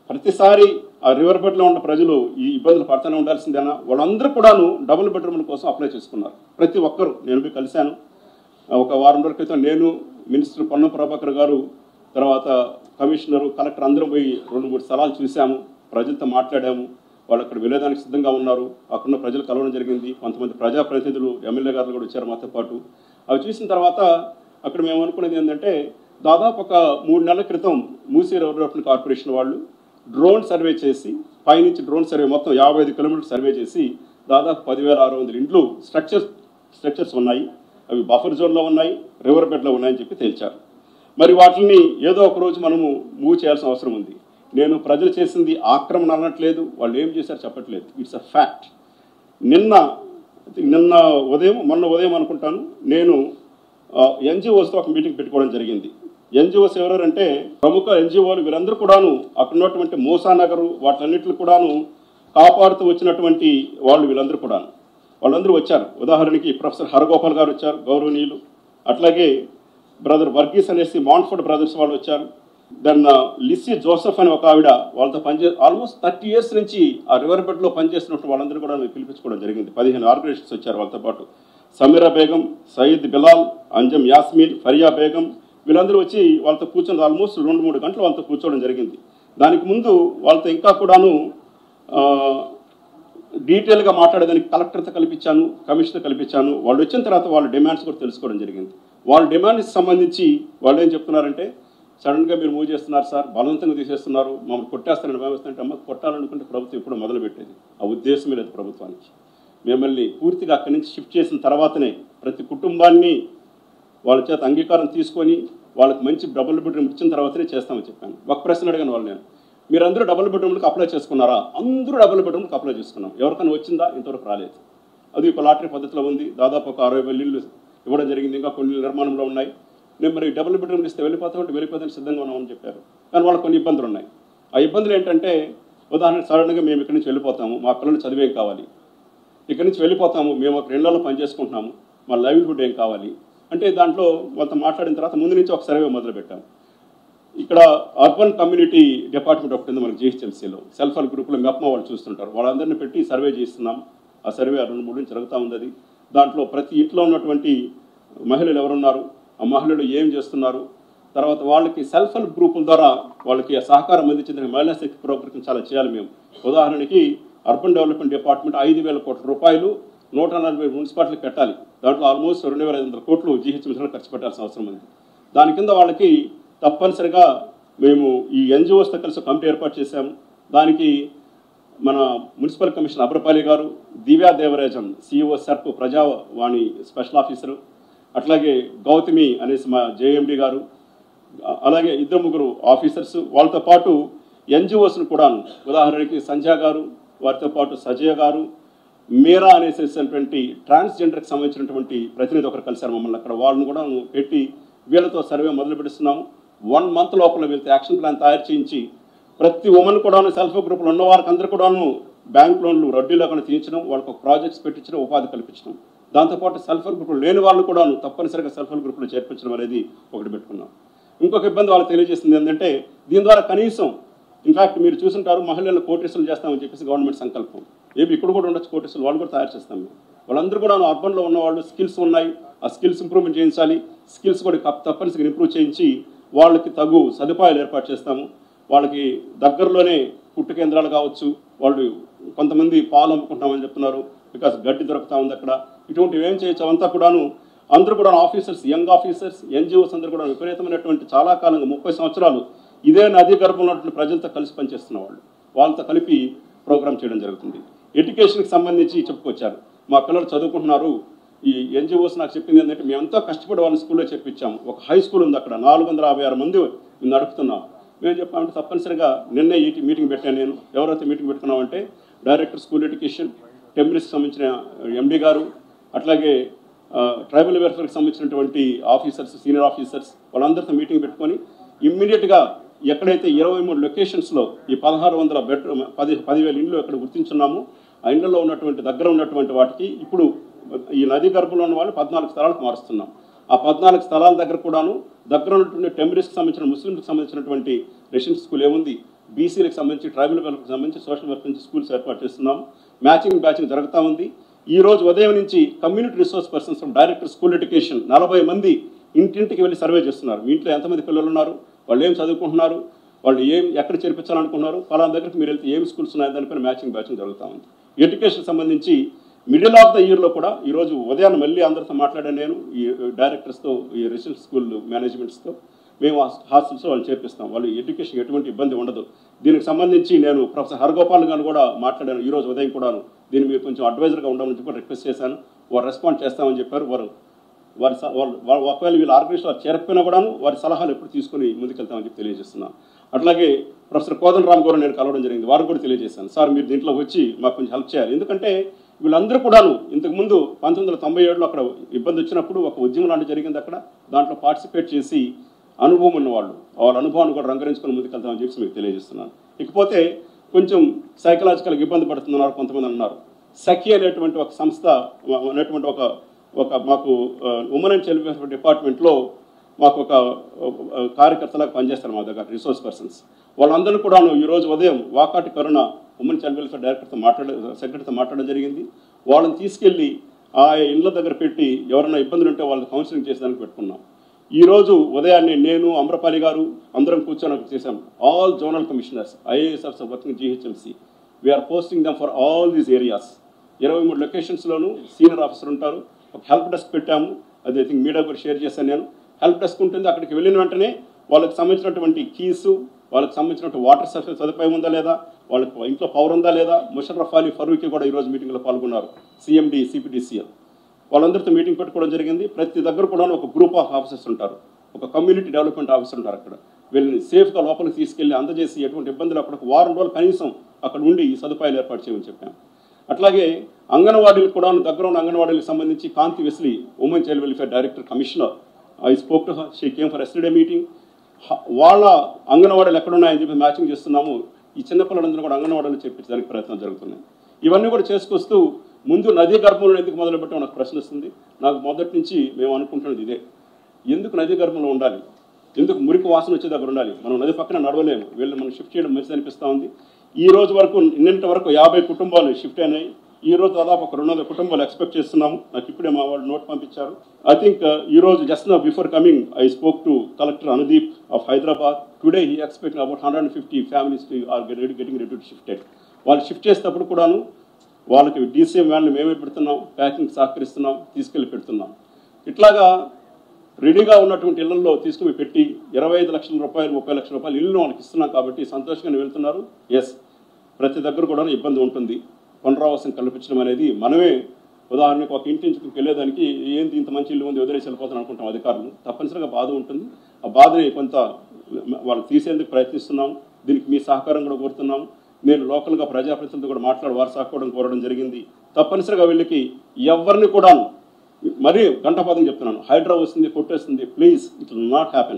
ప్రతిసారి ఆ రివర్ బెడ్లో ఉన్న ప్రజలు ఈ ఇబ్బందులు పడుతూనే ఉండాల్సిందేనా వాళ్ళందరూ కూడాను డబుల్ బెడ్రూమ్ల కోసం అప్లై చేసుకున్నారు ప్రతి ఒక్కరు నేను పోయి కలిశాను ఒక వారం రోజుల క్రితం నేను మినిస్టర్ పొన్నం ప్రభాకర్ గారు తర్వాత కమిషనరు కలెక్టర్ అందరం పోయి రెండు మూడు స్థలాలు చూసాము ప్రజలతో మాట్లాడాము వాళ్ళు అక్కడ వెళ్ళేదానికి సిద్ధంగా ఉన్నారు అక్కడున్న ప్రజలు కలవడం జరిగింది కొంతమంది ప్రజాప్రతినిధులు ఎమ్మెల్యే గారు కూడా వచ్చారు మాతో పాటు అవి చూసిన తర్వాత అక్కడ మేము అనుకునేది ఏంటంటే దాదాపు ఒక మూడు నెలల క్రితం మూసీ డెవలప్మెంట్ కార్పొరేషన్ వాళ్ళు డ్రోన్ సర్వే చేసి పైనుంచి డ్రోన్ సర్వే మొత్తం యాభై ఐదు కిలోమీటర్లు సర్వే చేసి దాదాపు పదివేల ఆరు వందల ఇండ్లు స్ట్రక్చర్స్ స్ట్రక్చర్స్ ఉన్నాయి అవి బఫర్ జోన్లో ఉన్నాయి రివర్ బెడ్లో ఉన్నాయని చెప్పి తేల్చారు మరి వాటిని ఏదో ఒక రోజు మనము మూవ్ చేయాల్సిన అవసరం ఉంది నేను ప్రజలు చేసింది ఆక్రమణ అనట్లేదు వాళ్ళు ఏం చేశారు చెప్పట్లేదు ఇట్స్ అ ఫ్యాక్ట్ నిన్న నిన్న ఉదయం మొన్న ఉదయం అనుకుంటాను నేను ఎన్జిఓస్తో ఒక మీటింగ్ పెట్టుకోవడం జరిగింది ఎన్జిఓస్ ఎవరంటే ప్రముఖ ఎన్జిఓలు వీరందరూ కూడాను అక్కడ ఉన్నటువంటి మూసా నగరు వాటన్నిటిని కూడాను కాపాడుతూ వచ్చినటువంటి వాళ్ళు వీళ్ళందరూ కూడాను వాళ్ళందరూ వచ్చారు ఉదాహరణకి ప్రొఫెసర్ హరగోపాల్ గారు వచ్చారు గౌరవనీయులు అట్లాగే బ్రదర్ వర్గీస్ అనేసి మాన్ఫోర్డ్ బ్రదర్స్ వాళ్ళు వచ్చారు దెన్ లిస్సీ జోసెఫ్ అని ఒక ఆవిడ వాళ్ళతో పనిచే ఆల్మోస్ట్ థర్టీ ఇయర్స్ నుంచి ఆ రివర్ బెడ్లో పనిచేస్తున్నట్టు వాళ్ళందరూ కూడా నాకు పిలిపించుకోవడం జరిగింది పదిహేను ఆర్గనైజేషన్స్ వచ్చారు వాళ్ళతో పాటు సమీరా బేగం సయీద్ బిలాల్ అంజం యాస్మిన్ ఫరియా బేగం వీళ్ళందరూ వచ్చి వాళ్ళతో కూర్చొని ఆల్మోస్ట్ రెండు మూడు గంటలు వాళ్ళతో కూర్చోవడం జరిగింది దానికి ముందు వాళ్ళతో ఇంకా కూడాను ఆ, డీటెయిల్గా మాట్లాడేదానికి కలెక్టర్తో కల్పించాను కమిషనర్ కల్పించాను వాళ్ళు వచ్చిన తర్వాత వాళ్ళ డిమాండ్స్ కూడా తెలుసుకోవడం జరిగింది వాళ్ళ డిమాండ్స్ సంబంధించి వాళ్ళు ఏం చెప్తున్నారంటే సడన్గా మీరు మూవ్ చేస్తున్నారు సార్ బలవంతంగా తీసేస్తున్నారు మమ్మల్ని కొట్టేస్తారని భావిస్తుంటే అమ్మ కొట్టాలనుకుంటే ప్రభుత్వం ఇప్పుడు మొదలు పెట్టేది ఆ ఉద్దేశమే లేదు ప్రభుత్వానికి మిమ్మల్ని పూర్తిగా అక్కడి నుంచి షిఫ్ట్ చేసిన తర్వాతనే ప్రతి కుటుంబాన్ని వాళ్ళ చేత అంగీకారం తీసుకొని వాళ్ళకి మంచి డబుల్ బెడ్రూమ్ ఇచ్చిన తర్వాతనే చేస్తామని చెప్పాను ఒక ప్రశ్న అడిగాను వాళ్ళు నేను మీరందరూ డబుల్ బెడ్రూమ్లకు అప్లై చేసుకున్నారా అందరూ డబుల్ బెడ్రూమ్కి అప్లై చేసుకున్నాం ఎవరికైనా వచ్చిందా ఇంతవరకు రాలేదు అది ఒక లాటరీ పద్ధతిలో ఉంది దాదాపు ఒక అరవై వేల ఇల్లు ఇవ్వడం జరిగింది ఇంకా కొన్ని నిర్మాణంలో ఉన్నాయి నేను మరి డబుల్ బెడ్రూమ్ ఇస్తే వెళ్ళిపోతాం అంటే వెళ్ళిపోతాను సిద్ధంగా ఉన్నామని చెప్పారు కానీ వాళ్ళకి కొన్ని ఇబ్బందులు ఉన్నాయి ఆ ఇబ్బందులు ఏంటంటే ఉదాహరణ సడన్గా మేము ఇక్కడి నుంచి వెళ్ళిపోతాము మా పిల్లలు చదివేం కావాలి ఇక్కడి నుంచి వెళ్ళిపోతాము మేము ఒక రెండేళ్ళు పని చేసుకుంటున్నాము మా లైవ్లీహుడ్ ఏం కావాలి అంటే దాంట్లో వాళ్ళతో మాట్లాడిన తర్వాత ముందు నుంచి ఒక సర్వే మొదలు పెట్టాం ఇక్కడ అర్బన్ కమ్యూనిటీ డిపార్ట్మెంట్ ఒకటి ఉంది మనకి జిహెచ్ఎంసీలో సెల్ఫ్ హెల్ప్ గ్రూప్లో మెప్మా వాళ్ళు చూస్తుంటారు వాళ్ళందరినీ పెట్టి సర్వే చేస్తున్నాం ఆ సర్వే రెండు మూడు నుంచి జరుగుతూ ఉంది అది దాంట్లో ప్రతి ఇంట్లో ఉన్నటువంటి మహిళలు ఎవరున్నారు ఆ మహిళలు ఏం చేస్తున్నారు తర్వాత వాళ్ళకి సెల్ఫ్ హెల్ప్ గ్రూపుల ద్వారా వాళ్ళకి ఆ సహకారం అందించిన మహిళా శక్తి ప్రోగ్రాం చాలా చేయాలి మేము ఉదాహరణకి అర్బన్ డెవలప్మెంట్ డిపార్ట్మెంట్ ఐదు వేల కోట్ల రూపాయలు నూట నలభై మున్సిపాలిటీకి పెట్టాలి దాంట్లో ఆల్మోస్ట్ రెండు వేల ఐదు వందల కోట్లు జీహెచ్ఎంసీలో ఖర్చు పెట్టాల్సిన అవసరం ఉంది దాని కింద వాళ్ళకి తప్పనిసరిగా మేము ఈ ఎన్జిఓస్తో కలిసి ఒక కమిటీ ఏర్పాటు చేశాము దానికి మన మున్సిపల్ కమిషనర్ అబ్రపాలి గారు Divya Devarajan CEO SERP Prajavani special officer అట్లాగే గౌతమి అనేసి మా జేఎండి గారు అ- అలాగే ఇద్దరు ముగ్గురు ఆఫీసర్స్ వాళ్ళతో పాటు ఎన్జిఓస్ను కూడాను ఉదాహరణకి సంధ్య గారు వారితో పాటు సజయ గారు మీరా అనేసేసినటువంటి ట్రాన్స్జెండర్కి సంబంధించినటువంటి ప్రతినిధి ఒకరు కలిశారు మమ్మల్ని అక్కడ వాళ్ళని కూడా పెట్టి వీళ్ళతో సర్వే మొదలు పెడుతున్నాము వన్ మంత్ లోపల వీళ్ళతో యాక్షన్ ప్లాన్ తయారు చేయించి ప్రతి ఉమెన్ కూడాను సెల్ఫ్ గ్రూపులు ఉన్న వారికి అందరూ కూడాను బ్యాంక్ లోన్లు వడ్డీలో కూడా తీయించడం వాళ్ళకు ప్రాజెక్ట్స్ పెట్టించడం ఉపాధి కల్పించడం దాంతోపాటు సెల్ఫ్ హెల్ప్ గ్రూపులు లేని వాళ్ళు కూడాను తప్పనిసరిగా సెల్ఫ్ హెల్ప్ గ్రూపులు చేర్పించడం అనేది ఒకటి పెట్టుకున్నాం ఇంకొక ఇబ్బంది వాళ్ళకి తెలియజేసింది ఏంటంటే దీని ద్వారా కనీసం ఇన్ఫాక్ట్ మీరు చూసుంటారు మహిళలను కోటేశ్వరులు చేస్తామని చెప్పేసి గవర్నమెంట్ సంకల్పం ఏమి ఇక్కడ కూడా ఉండొచ్చు కోటేశ్వరులు వాళ్ళు కూడా తయారు చేస్తాం మేము వాళ్ళందరూ కూడా అర్బన్లో ఉన్న వాళ్ళు స్కిల్స్ ఉన్నాయి ఆ స్కిల్స్ ఇంప్రూవ్మెంట్ చేయించాలి స్కిల్స్ కూడా కప్- తప్పనిసరిగా ఇంప్రూవ్ చేయించి వాళ్ళకి తగు సదుపాయాలు ఏర్పాటు చేస్తాము వాళ్ళకి దగ్గరలోనే పుట్టు కేంద్రాలు కావచ్చు వాళ్ళు కొంతమంది పాలు అమ్ముకుంటామని చెప్తున్నారు బికాస్ గడ్డి దొరుకుతా ఉంది అక్కడ ఇటువంటివి ఏం చేయొచ్చు అవంతా కూడాను అందరూ కూడా ఆఫీసర్స్ యంగ్ ఆఫీసర్స్ ఎన్జిఓస్ అందరూ కూడా విపరీతమైనటువంటి చాలా కాలంగా ముప్పై సంవత్సరాలు ఇదే నదీ గర్భంలో ఉన్నటువంటి ప్రజలతో కలిసి పనిచేస్తున్న వాళ్ళు వాళ్ళతో కలిపి ప్రోగ్రామ్ చేయడం జరుగుతుంది ఎడ్యుకేషన్కి సంబంధించి చెప్పుకొచ్చారు మా పిల్లలు చదువుకుంటున్నారు ఈ ఎన్జిఓస్ నాకు చెప్పింది ఏంటంటే మేమంతా కష్టపడి వాళ్ళని స్కూల్లో చెప్పించాము ఒక హై స్కూల్ ఉంది అక్కడ నాలుగు వందల యాభై ఆరు మంది మేము నడుపుతున్నాం మేము చెప్పామంటే తప్పనిసరిగా నిన్నే ఈ మీటింగ్ పెట్టాను నేను ఎవరైతే మీటింగ్ పెట్టుకున్నామంటే డైరెక్టర్ స్కూల్ ఎడ్యుకేషన్ టెంబరీస్కి సంబంధించిన ఎండి గారు అట్లాగే ఆ, ట్రైబల్ వెల్ఫేర్కి సంబంధించినటువంటి ఆఫీసర్స్ సీనియర్ ఆఫీసర్స్ వాళ్ళందరితో మీటింగ్ పెట్టుకొని ఇమ్మీడియట్గా ఎక్కడైతే ఇరవై మూడు లొకేషన్స్లో ఈ పదహారు వందల బెడ్రూమ్ పది పదివేల ఇండ్లు ఎక్కడ గుర్తించున్నామో ఆ ఇండ్లలో ఉన్నటువంటి దగ్గర ఉన్నటువంటి వాటికి ఇప్పుడు ఈ నదీ గర్భంలో ఉన్న వాళ్ళు పద్నాలుగు స్థలాలకు మారుస్తున్నాం ఆ పద్నాలుగు స్థలాల దగ్గర కూడాను దగ్గర ఉన్నటువంటి టెంబరీస్కి సంబంధించిన ముస్లింలకు సంబంధించినటువంటి రెసిడెన్స్ స్కూల్ ఏముంది బీసీలకు సంబంధించి ట్రైబల్ వెల్ఫేర్కి సంబంధించి సోషల్ వెల్ఫేర్ నుంచి స్కూల్స్ ఏర్పాటు చేస్తున్నాం మ్యాచింగ్ బ్యాచింగ్ జరుగుతూ ఉంది ఈ రోజు ఉదయం నుంచి community resource persons from director school education నలభై మంది ఇంటింటికి వెళ్ళి సర్వే చేస్తున్నారు మీ ఇంట్లో ఎంతమంది పిల్లలు ఉన్నారు వాళ్ళు ఏం చదువుకుంటున్నారు వాళ్ళు ఏం ఎక్కడ చేర్పించాలనుకుంటున్నారు ఫలానా దగ్గరికి మీరు వెళ్తే ఏం స్కూల్స్ ఉన్నాయి దానిపైన మ్యాచింగ్ బ్యాచింగ్ జరుగుతూ ఉంది ఎడ్యుకేషన్ సంబంధించి మిడిల్ ఆఫ్ ద ఇయర్లో కూడా ఈరోజు ఉదయాన్నే మళ్ళీ అందరితో మాట్లాడాను నేను ఈ డైరెక్టర్స్తో ఈ రెసిడెంట్ స్కూల్ మేనేజ్మెంట్స్తో మేము హాస్టల్స్లో వాళ్ళు చేర్పిస్తాం వాళ్ళు ఎడ్యుకేషన్ ఎటువంటి ఇబ్బంది ఉండదు దీనికి సంబంధించి నేను ప్రొఫెసర్ హరగోపాల్ గారు కూడా మాట్లాడాను ఈ రోజు ఉదయం కూడాను దీన్ని మీరు కొంచెం అడ్వైజర్గా ఉండమని చెప్పి రిక్వెస్ట్ చేశాను వారు రెస్పాండ్ చేస్తామని చెప్పారు వారు వారి స- వాళ్ళు వాళ్ళు ఒకవేళ వీళ్ళ ఆర్గనైజేషన్ వారు చేరకపోయినా కూడాను వారి సలహాలు ఎప్పుడు తీసుకుని ముందుకెళ్తామని చెప్పి తెలియజేస్తున్నాను అట్లాగే ప్రొఫెసర్ కోదన్ రామ్ గారు నేను కలవడం జరిగింది వారు కూడా తెలియజేశాను సార్ మీరు దీంట్లో వచ్చి మాకు కొంచెం హెల్ప్ చేయాలి ఎందుకంటే వీళ్ళందరూ కూడాను ఇంతకుముందు పంతొమ్మిది వందల తొంభై ఏడులో అక్కడ ఇబ్బంది వచ్చినప్పుడు ఒక ఉద్యమం లాంటి జరిగింది అక్కడ దాంట్లో పార్టిసిపేట్ చేసి అనుభవం ఉన్నవాళ్ళు వాళ్ళ అనుభవాన్ని కూడా రంగరించుకొని ముందుకెళ్తామని చెప్పి మీకు తెలియజేస్తున్నాను ఇకపోతే కొంచెం సైకలాజికల్గా ఇబ్బంది పడుతున్నారు కొంతమంది అన్నారు సఖి అనేటువంటి ఒక సంస్థ అనేటువంటి ఒక ఒక మాకు ఉమెన్ అండ్ చైల్డ్ వెల్ఫేర్ డిపార్ట్మెంట్లో మాకు ఒక ఆ, కార్యకర్తలాగా పనిచేస్తారు మా దగ్గర రిసోర్స్ పర్సన్స్ వాళ్ళందరూ కూడాను ఈ రోజు ఉదయం Vakati Karuna women child welfare డైరెక్టర్తో మాట్లాడే సెక్రటరీతో మాట్లాడడం జరిగింది వాళ్ళని తీసుకెళ్ళి ఆ ఇళ్ళ దగ్గర పెట్టి ఎవరైనా ఇబ్బందులు ఉంటే వాళ్ళని కౌన్సిలింగ్ చేసేదానికి పెట్టుకున్నాం ఈ రోజు ఉదయాన్నే నేను అమ్రపాలి గారు అందరం కూర్చొని ఒకటి చేశాం all zonal commissioners IAS officer working GHMC VR posting them for all these areas ఇరవై మూడు లొకేషన్స్లోనూ సీనియర్ ఆఫీసర్ ఉంటారు ఒక హెల్ప్ డెస్క్ పెట్టాము అది ఐ థింక్ మీడియా కూడా షేర్ చేశాను నేను హెల్ప్ డెస్క్ ఉంటుంది అక్కడికి వెళ్ళిన వెంటనే వాళ్ళకి సంబంధించినటువంటి కీస్ వాళ్ళకి సంబంధించినటువంటి వాటర్ సప్లై సదుపాయం ఉందా లేదా వాళ్ళకి ఇంట్లో పవర్ ఉందా లేదా ముషర్రఫ్ అలీ ఫరూకి కూడా ఈరోజు మీటింగ్లో పాల్గొన్నారు సిఎండి సిపిడిసిఎల్ వాళ్ళందరితో మీటింగ్ పెట్టుకోవడం జరిగింది ప్రతి దగ్గర కూడా ఒక గ్రూప్ ఆఫ్ ఆఫీసర్స్ ఉంటారు ఒక కమ్యూనిటీ డెవలప్మెంట్ ఆఫీసర్ ఉంటారు అక్కడ వీళ్ళని సేఫ్గా లోపలికి తీసుకెళ్లి అందజేసి ఎటువంటి ఇబ్బందులు అక్కడ ఒక వారం రోజులు కనీసం అక్కడ ఉండి ఈ సదుపాయాలు ఏర్పాటు చేయమని చెప్పాను అట్లాగే అంగన్వాడీలు కూడా దగ్గర ఉన్న అంగన్వాడీలకు సంబంధించి Kanthi Wesley women child welfare director commissioner I spoke to she came for yesterday meeting వాళ్ళ అంగన్వాడీలు ఎక్కడున్నాయని చెప్పి మ్యాచింగ్ చేస్తున్నాము ఈ చిన్నపిల్లలందరూ కూడా అంగన్వాడీలు చెప్పించడానికి ప్రయత్నం జరుగుతున్నాయి ఇవన్నీ కూడా చేసుకొస్తూ ముందు నదీ గర్భంలో ఎందుకు మొదలుపెట్టాం నాకు ప్రశ్న వస్తుంది నాకు మొదటి నుంచి మేము అనుకుంటున్నది ఇదే ఎందుకు నదీ గర్భంలో ఉండాలి ఎందుకు మురికి వాసన వచ్చే దగ్గర ఉండాలి మనం నది పక్కన నడవలేము వీళ్ళు మనం షిఫ్ట్ చేయడం మంచిది అనిపిస్తూ ఉంది ఈ రోజు వరకు నిన్నటి వరకు యాభై కుటుంబాలు షిఫ్ట్ అయినాయి ఈ రోజు దాదాపు ఒక రెండు వందల కుటుంబాలు ఎక్స్పెక్ట్ చేస్తున్నాము నాకు ఇప్పుడే మా వాళ్ళు నోట్ పంపించారు ఐ థింక్ ఈ రోజు జస్ట్ నా before coming I spoke to collector Anudeep of Hyderabad today he expect about hundred and fifty families are getting ready to shifted వాళ్ళు షిఫ్ట్ చేసేటప్పుడు కూడాను వాళ్ళకి డీసీఎం వ్యాన్లు మేమే పెడుతున్నాం ప్యాకింగ్ సహకరిస్తున్నాం తీసుకెళ్ళి పెడుతున్నాం ఇట్లాగా రెడీగా ఉన్నటువంటి ఇళ్లలో తీసుకుని పెట్టి ఇరవై ఐదు లక్షల రూపాయలు ముప్పై లక్షల రూపాయలు ఇల్లు వాళ్ళకి ఇస్తున్నాం కాబట్టి సంతోషంగా వెళ్తున్నారు ఎస్ ప్రతి దగ్గర కూడా ఇబ్బంది ఉంటుంది పునరావాసం కల్పించడం అనేది మనమే ఉదాహరణకు ఒక ఇంటి నుంచి వెళ్ళేదానికి ఏంటి ఇంత మంచి ఇల్లు ఉంది వదిలేసి వెళ్ళిపోతాను అనుకుంటాం అధికారులు తప్పనిసరిగా బాధ ఉంటుంది ఆ బాధని కొంత వాళ్ళు తీసేందుకు ప్రయత్నిస్తున్నాం దీనికి మీ సహకారం కూడా కోరుతున్నాం నేను లోకల్గా ప్రజాప్రతినిధులతో కూడా మాట్లాడి వారి సహకారం కోరడం జరిగింది తప్పనిసరిగా వీళ్ళకి ఎవరిని కూడాను మరీ గంటపాదం చెప్తున్నాను హైడ్రా వస్తుంది కొట్టేస్తుంది please it will not happen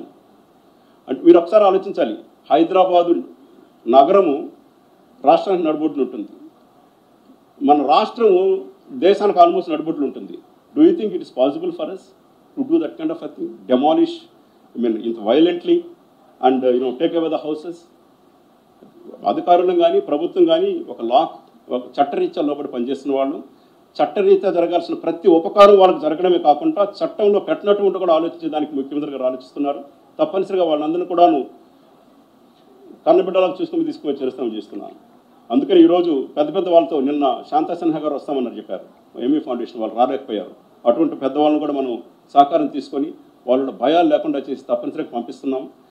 అంటే మీరు ఒకసారి ఆలోచించాలి హైదరాబాదు నగరము రాష్ట్రానికి నడుబొడ్డున ఉంటుంది మన రాష్ట్రము దేశానికి ఆల్మోస్ట్ నడుబొడ్లు ఉంటుంది do you think it is possible for us to do that kind of a thing demolish I mean ఇంత violently and you know take away the houses అధికారులు కానీ ప్రభుత్వం కానీ ఒక లా ఒక చట్టరీత్యా లోపల పనిచేస్తున్న వాళ్ళు చట్టరీత్యా జరగాల్సిన ప్రతి ఉపకారం వాళ్ళకి జరగడమే కాకుండా చట్టంలో పెట్టినటువంటి కూడా ఆలోచించే దానికి ముఖ్యమంత్రి గారు ఆలోచిస్తున్నారు తప్పనిసరిగా వాళ్ళందరినీ కూడాను కన్నబిడ్డలకు చూసుకుని తీసుకుని చేస్తామని చేస్తున్నాను అందుకని ఈరోజు పెద్ద పెద్ద వాళ్ళతో నిన్న శాంతా సిన్హా గారు వస్తామన్నారు చెప్పారు ఎంఈ ఫౌండేషన్ వాళ్ళు రాలేకపోయారు అటువంటి పెద్దవాళ్ళని కూడా మనం సహకారం తీసుకొని వాళ్ళ భయాలు లేకుండా చేసి తప్పనిసరిగా పంపిస్తున్నాం